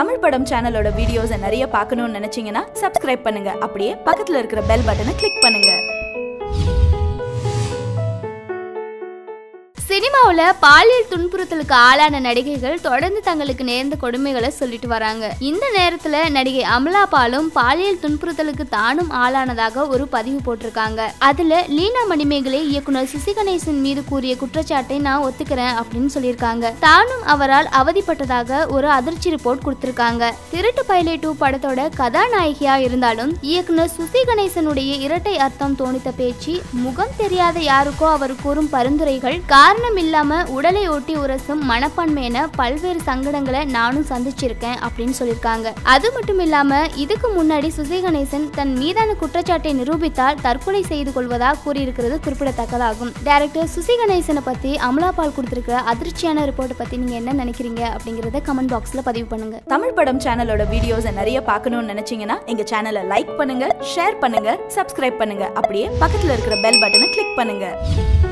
தமிழ் படம் சேனலோட வீடியோஸை நிறைய பார்க்கணும்னு நினைச்சீங்கன்னா சப்ஸ்கிரைப் பண்ணுங்க அப்படியே பக்கத்துல இருக்கிற பெல் பட்டனை கிளிக் பண்ணுங்க சினிமாவுல பாலியல் துன்புறுத்தலுக்கு ஆளான நடிகைகள் தொடர்ந்து தங்களுக்கு நேர்ந்த கொடுமைகளை சொல்லிட்டு வராங்க இந்த நேரத்துல நடிகை அமலா பாலும் பாலியல் துன்புறுத்தலுக்கு தானும் ஆளானதாக ஒரு பதிவு போட்டிருக்காங்க அதுல லீனா மணிமேகலை இயக்குனர் சிசி கணேசன் மீது கூறிய குற்றச்சாட்டை நான் ஒத்துக்கிறேன் அப்படின்னு சொல்லியிருக்காங்க தானும் அவரால் அவதிப்பட்டதாக ஒரு அதிர்ச்சி ரிப்போர்ட் கொடுத்திருக்காங்க திருட்டு பைலை டூ படத்தோட கதாநாயகியா இருந்தாலும் இயக்குனர் சுசி கணேசனுடைய இரட்டை அர்த்தம் தோணித்த பேச்சு முகம் தெரியாத யாருக்கோ அவர் கூறும் பரிந்துரைகள் காரணம் இல்லாம உடலை ஒட்டி உரசும் மனப்பான்மை என பல்வேறு சங்கடங்களை நானும் சந்திச்சிருக்கேன் அப்படின்னு சொல்லியிருக்காங்க அது மட்டும் இல்லாம இதுக்கு முன்னாடி சுசி கணேசன் தன் மீதான குற்றச்சாட்டை நிரூபித்தால் தற்கொலை செய்து கொள்வதா கூறியிருக்கிறது குறிப்பிடத்தக்கதாகும் டைரக்டர் சுசி கணேசனை பத்தி அமலாபால் கொடுத்திருக்கிற அதிர்ச்சியான ரிப்போர்ட்டை பத்தி நீங்க என்ன நினைக்கிறீங்க அப்படிங்கறத கமெண்ட் பாக்ஸ்ல பதிவு பண்ணுங்க தமிழ் படம் சேனலோட வீடியோஸை நிறைய பார்க்கணும்னு நினைச்சீங்கன்னா எங்க சேனலை லைக் பண்ணுங்க ஷேர் பண்ணுங்க சப்ஸ்கிரைப் பண்ணுங்க அப்படியே பக்கத்துல இருக்கிற பெல் பட்டனை கிளிக் பண்ணுங்க